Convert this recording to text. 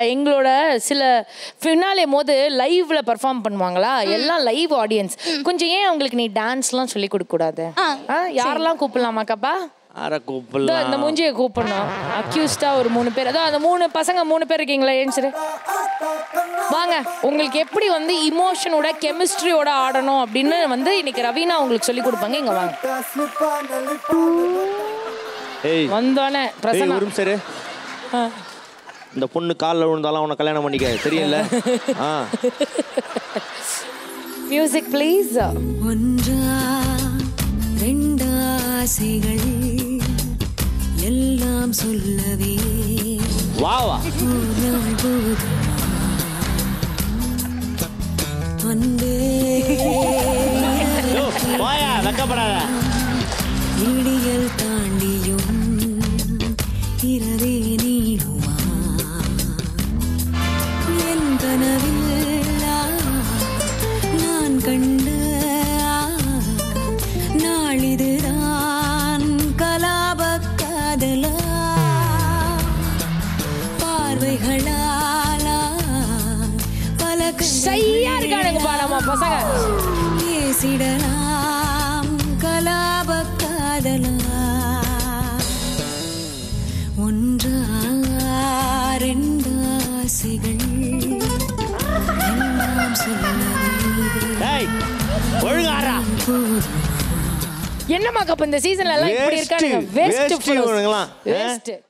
எங்களோட சில ஃபினாலே போது லைவ்ல பெர்ஃபார்ம் பண்ணுவாங்களா எல்லாம் லைவ் ஆடியன்ஸ் கொஞ்சம் ஏன் அவங்களுக்கு நீ டான்ஸ்லாம் சொல்லி கொடுக்க கூடாது ஆ, யாரெல்லாம் கூப்பிடலாமாக்கப்பா ஆர இதோ கூப்பிடலாம் இந்த மூஞ்சியை கூப்பிடணும் அக்யூஸ்டா ஒரு மூணு பேர் அதோ அந்த மூணு பசங்க மூணு பேர் இருக்கீங்களா ஏன் சரி வாங்க உங்களுக்கு எப்படி வந்து இமோஷனோட கெமிஸ்ட்ரியோட ஆடணும் அப்படின்னு வந்து இன்னைக்கு ரவீனா உங்களுக்கு சொல்லி கொடுப்பாங்க இங்க வாங்க ஏய் வந்தோடனே ஏய் பிரசன்னா ஒரு நிமிஷம் இரு. இந்த பொண்ணு காலில் விழுந்தாலும் அவனை கல்யாணம் பண்ணிக்க தெரியல ஆ மியூசிக் ப்ளீஸ் ஒன்றா ரெண்டாசைகள் எல்லாம் சொல்லவே வா வா ஒரு நாள் போதுமா அன்பே யோ, வாயா வெக்கப்படாத இடியல் தாண்டியும் இரவே நீடுமா என் கனவில் நான் கண்ட நாளிதுதான் கலாப காதலா பார்வைகளாலா பல ஷையா இருக்கானுங்கப்பா நம்ம பசங்க பேசிடலாம் கலாப காதலா ஒன்றா ரெண்டு ஆசைகள் எல்லாம் சொல்லவே டேய் ஒழுங்காரா என்னம்மா கப்ப இந்த சீசன்ல எல்லாம் இப்படி Waste, இருக்கானுங்க waste வேஸ்ட் இவனுங்கெல்லாம். ஆ? வேஸ்ட்